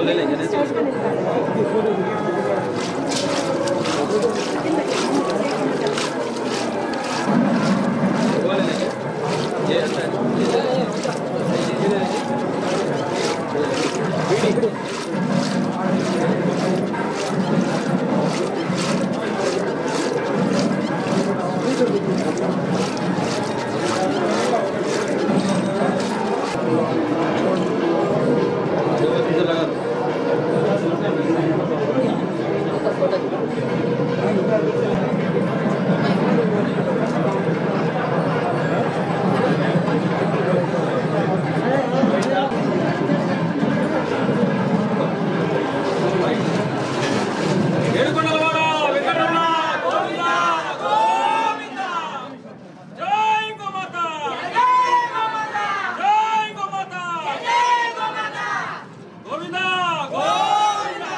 ఏడుకొండలవాడ వెంకటరమణ గోవింద గోవింద జై గోమాత జై గోమాత జై గోమాత జై గోమాత గోవింద గోవింద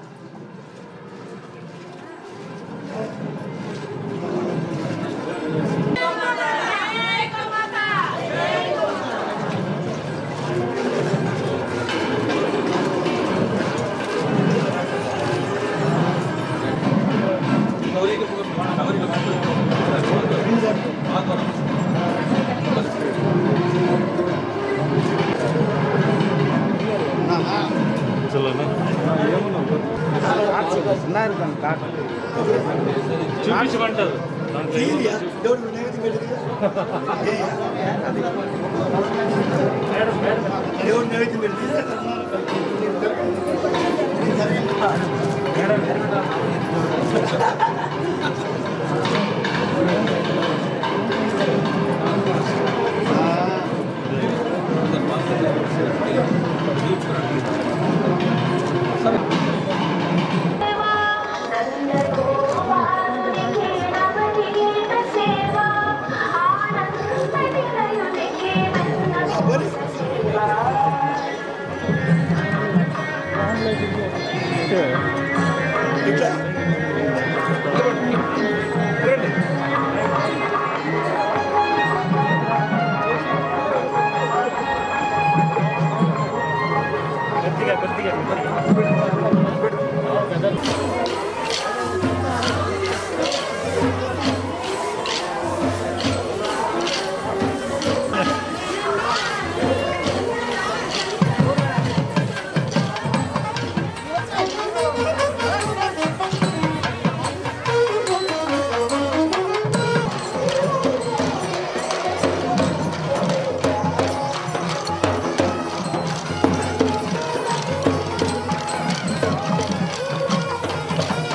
చూపించమంటారు ఆ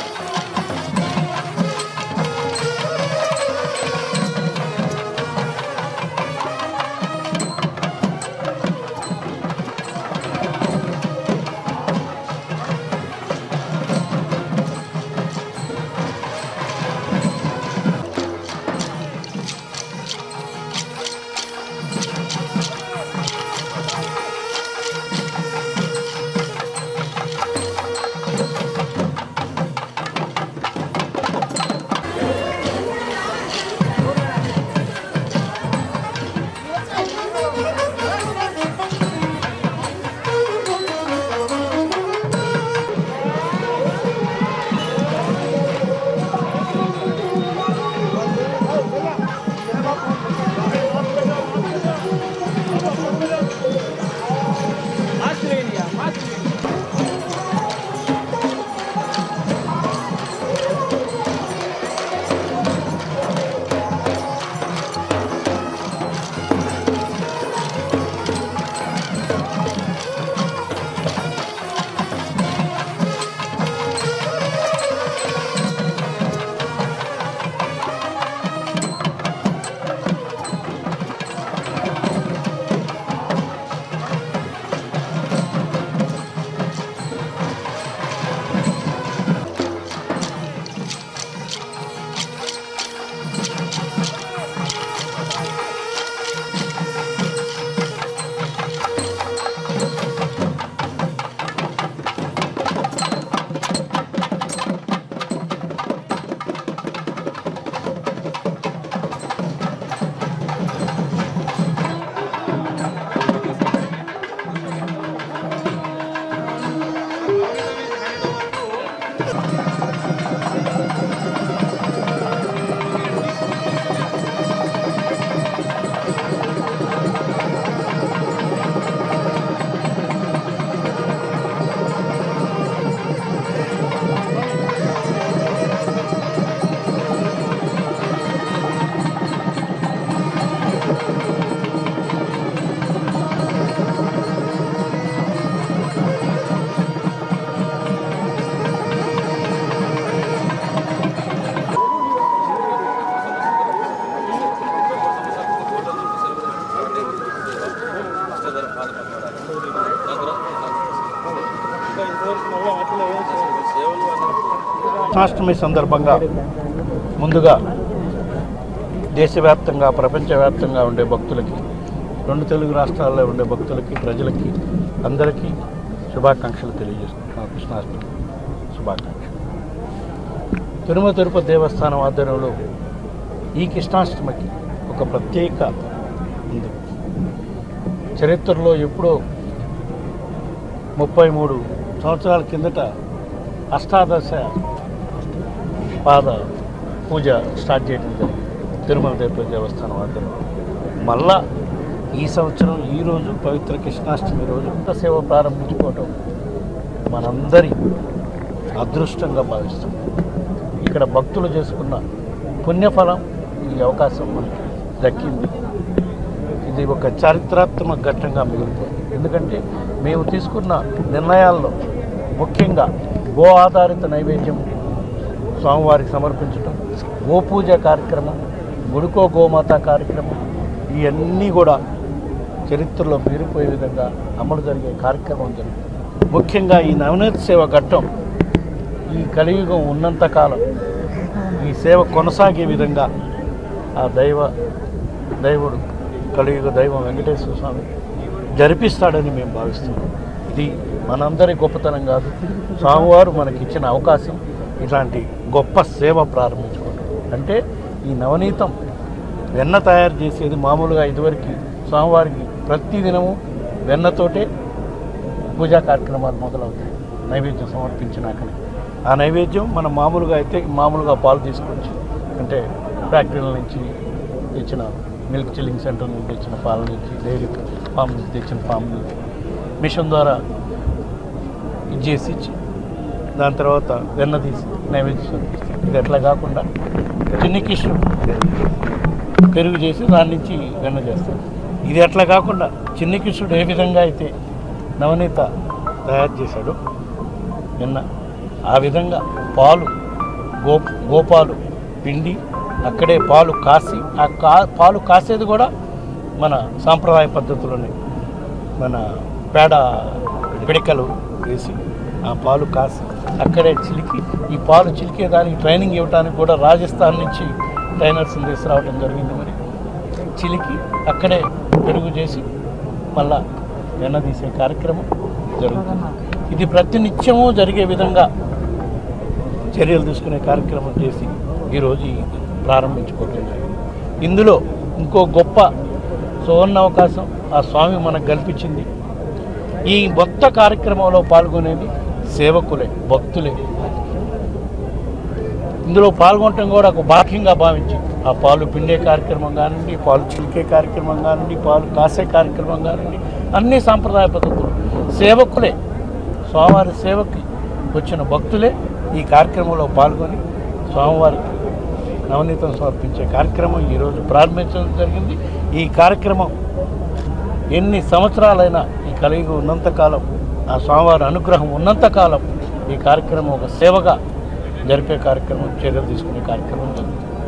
కృష్ణాష్టమి సందర్భంగా ముందుగా దేశవ్యాప్తంగా ప్రపంచవ్యాప్తంగా ఉండే భక్తులకి రెండు తెలుగు రాష్ట్రాల్లో ఉండే భక్తులకి ప్రజలకి అందరికీ శుభాకాంక్షలు తెలియజేస్తున్నాం కృష్ణాష్టమి శుభాకాంక్షలు తిరుమల తిరుపతి దేవస్థానం ఆధ్వర్యంలో ఈ కృష్ణాష్టమికి ఒక ప్రత్యేక ఉంది చరిత్రలో ఎప్పుడో ముప్పై మూడు సంవత్సరాల కిందట అష్టాదశ పాద పూజ స్టార్ట్ చేయడం జరిగింది తిరుమల తిరుపతి దేవస్థానం ఆధ్వర్యంలో మళ్ళా ఈ సంవత్సరం ఈ రోజు పవిత్ర కృష్ణాష్టమి రోజు కొత్త సేవ ప్రారంభించుకోవటం మనందరి అదృష్టంగా భావిస్తాం ఇక్కడ భక్తులు చేసుకున్న పుణ్యఫలం ఈ అవకాశం మనకి దక్కింది ఇది ఒక చారిత్రాత్మక ఘట్టంగా మిగిలిపోయింది ఎందుకంటే మేము తీసుకున్న నిర్ణయాల్లో ముఖ్యంగా గో ఆధారిత నైవేద్యం స్వామివారికి సమర్పించటం గోపూజ కార్యక్రమం గుడికో గోమాత కార్యక్రమం ఇవన్నీ కూడా చరిత్రలో మీరిపోయే విధంగా అమలు జరిగే కార్యక్రమం జరుగుతుంది ముఖ్యంగా ఈ నవనీత సేవ ఘట్టం ఈ కలియుగం ఉన్నంతకాలం ఈ సేవ కొనసాగే విధంగా ఆ దైవ దైవుడు కలియుగ దైవం వెంకటేశ్వర స్వామి జరిపిస్తాడని మేము భావిస్తున్నాం ఇది మనందరి గొప్పతనం కాదు స్వామివారు మనకి ఇచ్చిన అవకాశం ఇట్లాంటి గొప్ప సేవ ప్రారంభించుకోవడం అంటే ఈ నవనీతం వెన్న తయారు చేసేది మామూలుగా ఇదివరకు స్వామివారికి ప్రతిదినము వెన్నతోటే పూజా కార్యక్రమాలు మొదలవుతాయి నైవేద్యం సమర్పించినాకనే ఆ నైవేద్యం మనం మామూలుగా అయితే మామూలుగా పాలు తీసుకొచ్చి అంటే ఫ్యాక్టరీల నుంచి తెచ్చిన మిల్క్ చిల్లింగ్ సెంటర్ నుంచి తెచ్చిన పాల నుంచి డైరీ ఫామ్ నుంచి తెచ్చిన ఫామ్ నుంచి మిషన్ ద్వారా ఇది చేసి ఇచ్చి దాని తర్వాత వెన్న తీసి నైవేద్యం సమర్పిస్తాం ఇది ఎట్లా కాకుండా చిన్ని కిష్ణు పెరుగు చేసి దాని నుంచి వెన్న చేస్తాం ఇది అట్లా కాకుండా చిన్ని కిష్ణుడు ఏ విధంగా అయితే నవనీత తయారు చేశాడు నిన్న ఆ విధంగా పాలు గో గోపాలు పిండి అక్కడే పాలు కాసి ఆ కా పాలు కాసేది కూడా మన సాంప్రదాయ పద్ధతిలోనే మన పేడ పిడికలు వేసి ఆ పాలు కాసి అక్కడే చిలికి ఈ పాలు చిలికే దానికి ట్రైనింగ్ ఇవ్వడానికి కూడా రాజస్థాన్ నుంచి ట్రైనర్స్ని తీసుకురావడం జరిగింది మరి చిలికి అక్కడే పెరుగు చేసి మళ్ళా వెన్న తీసే కార్యక్రమం జరుగుతుంది ఇది ప్రతినిత్యము జరిగే విధంగా చర్యలు తీసుకునే కార్యక్రమం చేసి ఈరోజు ఈ ప్రారంభించుకోవడం జరిగింది ఇందులో ఇంకో గొప్ప సువర్ణ అవకాశం ఆ స్వామి మనకు కల్పించింది ఈ మొత్త కార్యక్రమంలో పాల్గొనేది సేవకులే భక్తులే ఇందులో పాల్గొనటం కూడా ఒక భాగ్యంగా భావించి ఆ పాలు పిండే కార్యక్రమం కానివ్వండి పాలు చిలికే కార్యక్రమం కానివ్వండి పాలు కాసే కార్యక్రమం కానివ్వండి అన్ని సాంప్రదాయ పద్ధతులు సేవకులే స్వామివారి సేవకి వచ్చిన భక్తులే ఈ కార్యక్రమంలో పాల్గొని స్వామివారికి నవనీతం సమర్పించే కార్యక్రమం ఈరోజు ప్రారంభించడం జరిగింది ఈ కార్యక్రమం ఎన్ని సంవత్సరాలైనా ఈ కలిగి ఉన్నంతకాలం ఆ స్వామివారి అనుగ్రహం ఉన్నంతకాలం ఈ కార్యక్రమం ఒక సేవగా జరిపే కార్యక్రమం చర్యలు తీసుకునే కార్యక్రమం జరుగుతుంది